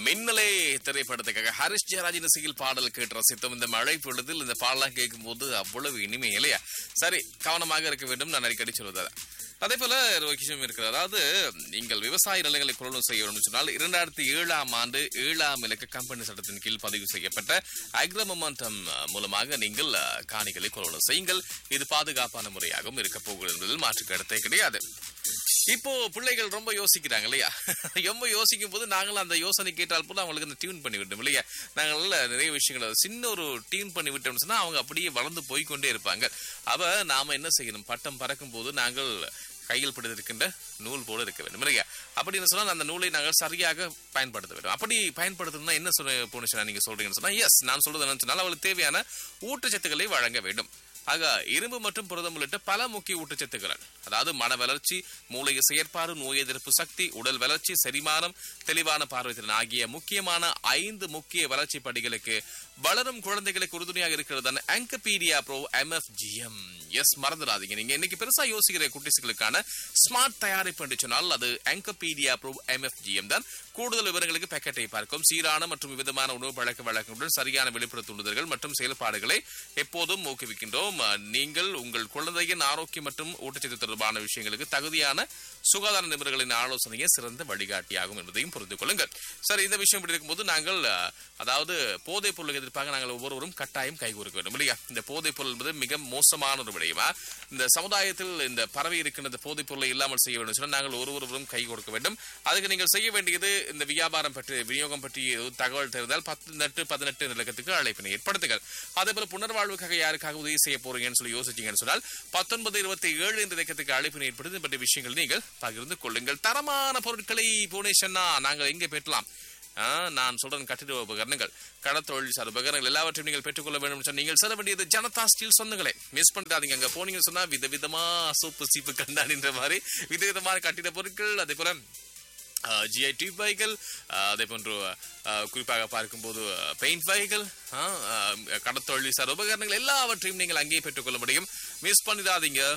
மின்னலே திரைப்படத்துக்காக ஹரிஷ் ஜெயராஜின் இசையில் பாடல் கேட்டு ரசித்தோம் இந்த மழை பொழுதில் இந்த பாடலாம் கேட்கும் போது அவ்வளவு இனிமை இல்லையா சரி கவனமாக இருக்க வேண்டும் நான் அடிக்கடி சொல்வது அதே போல ஒரு விஷயம் இருக்கிறது அதாவது நீங்கள் விவசாய நிலங்களை கொள்ளும் செய்ய வேண்டும் சொன்னால் இரண்டாயிரத்தி ஏழாம் ஆண்டு ஏழாம் இலக்க கம்பெனி சட்டத்தின் கீழ் பதிவு செய்யப்பட்ட அக்ரமொமெண்டம் மூலமாக நீங்கள் அஹ், காணிகளை கொள்ளும் செய்யுங்கள் இது பாதுகாப்பான முறையாகவும் இருக்க போகிறது என்பதில் மாற்று கருத்தே கிடையாது இப்போ பிள்ளைகள் ரொம்ப யோசிக்கிறாங்க இல்லையா ரொம்ப யோசிக்கும் போது நாங்களும் அந்த யோசனை கேட்டால் போல அவங்களுக்கு அந்த டியூன் பண்ணி விட்டோம் இல்லையா நாங்கள் நிறைய விஷயங்களை சின்ன ஒரு டியூன் பண்ணி விட்டோம்னு சொன்னா அவங்க அப்படியே வளர்ந்து போய்க்கொண்டே இருப்பாங்க அவ நாம என்ன செய்யணும் பட்டம் பறக்கும் போது நாங்கள் கையில் பிடித்திருக்கின்ற நூல் போல இருக்க வேண்டும் இல்லையா அப்படின்னு சொன்னால் அந்த நூலை நாங்கள் சரியாக பயன்படுத்த வேண்டும் அப்படி பயன்படுத்தணும்னா என்ன சொல்ல போனுச்சுனா நீங்க சொல்றீங்கன்னு சொன்னா எஸ் நான் சொல்றது என்னன்னு சொன்னால் அவளுக்கு தேவையான ஊட்டச்சத்துக்களை வழங்க வேண்டும் ஆக இரும்பு மற்றும் புரதம் உள்ளிட்ட பல முக்கிய ஊட்டச்சத்துக்கள் அதாவது மன வளர்ச்சி மூளைய செயற்பாடு நோய் எதிர்ப்பு சக்தி உடல் வளர்ச்சி செரிமானம் தெளிவான பார்வை திறன் ஆகிய முக்கியமான ஐந்து முக்கிய வளர்ச்சி படிகளுக்கு வளரும் குழந்தைகளுக்கு உறுதுணையாக இருக்கிறது ஆங்கபீடியா ப்ரோ எம்எஃப்ஜிஎம் எஸ் மறந்துடாதீங்க நீங்க இன்னைக்கு பெருசா யோசிக்கிற குட்டிஸ்களுக்கான ஸ்மார்ட் தயாரிப்பு என்று சொன்னால் அது ஆங்கபீடியா ப்ரோ எம்எஃப்ஜிஎம் தான் கூடுதல் விவரங்களுக்கு பேக்கெட்டை பார்க்கும் சீரான மற்றும் விதமான உணவு பழக்க வழக்கங்களுடன் சரியான வெளிப்புற தூண்டுதல்கள் மற்றும் செயல்பாடுகளை எப்போதும் ஊக்குவிக்கின்றோம் அஹ், நீங்கள் உங்கள் குழந்தையின் ஆரோக்கியம் மற்றும் ஊட்டச்சத்து தொடர்பான விஷயங்களுக்கு தகுதியான சுகாதார நிபுணர்களின் ஆலோசனையே சிறந்த வழிகாட்டியாகும் என்பதையும் புரிந்து கொள்ளுங்கள் சரி இந்த விஷயம் இப்படி இருக்கும்போது நாங்கள் அஹ், அதாவது போதைப் பொருளுக்கு எதிர்ப்பாக நாங்கள் ஒவ்வொருவரும் கட்டாயம் கைகூர்க்க வேண்டும் இல்லையா இந்த போதைப் பொருள் என்பது மிக மோசமான ஒரு விடயமா இந்த சமுதாயத்தில் இந்த பரவி இருக்கின்ற இந்த போதைப் பொருளை இல்லாமல் செய்ய வேண்டும் சொன்னால் நாங்கள் ஒருவரும் கை கொடுக்க வேண்டும் அதுக்கு நீங்கள் செய்ய வேண்டியது இந்த வியாபாரம் பற்றி விநியோகம் பற்றி எதுவும் தகவல் தெரிந்தால் பத்து பதினெட்டு நிலக்கத்துக்கு அழைப்பினை ஏற்படுத்துங்கள் அதே போல புனர்வாழ்வுக்காக யாருக்காக உதவி செய்ய போறீங்கன்னு சொல்லி யோசிச்சீங்கன்னு சொன்னால் பத்தொன்பது இருபத்தி ஏழு இந்த இலக்கத்துக்கு அழைப்பினை ஏற்படுத்தி இது பற்றிய விஷயங்கள் நீங்கள் பகிர்ந்து கொள்ளுங்கள் தரமான பொருட்களை புவனேஷன்னா நாங்கள் எங்கே பெற்றலாம் ஆ, நான் சொல்றேன் கட்டிட உபகரணங்கள் கடத்தொழில் சார் உபகரணங்கள் எல்லாவற்றையும் நீங்கள் பெற்றுக்கொள்ள வேண்டும் சொன்னால் நீங்கள் செல்ல வேண்டியது ஜனதா ஸ்டீல் சொந்தங்களே மிஸ் பண்ணிடாதீங்க அங்க போனீங்கன்னு சொன்னா விதவிதமா சூப்பு சீப்பு கண்டாடின்ற மாதிரி விதவிதமான கட்டிட பொருட்கள் அதே போல ஜிஐ டியூப் பைகள் அதே போன்று அஹ், குறிப்பாக பார்க்கும்போது பெயிண்ட் பைகள் கடத்தொழில் சார் உபகரணங்கள் எல்லாவற்றையும் நீங்கள் அங்கேயே பெற்றுக்கொள்ள முடியும் மிஸ் பண்ணிடாதீங்க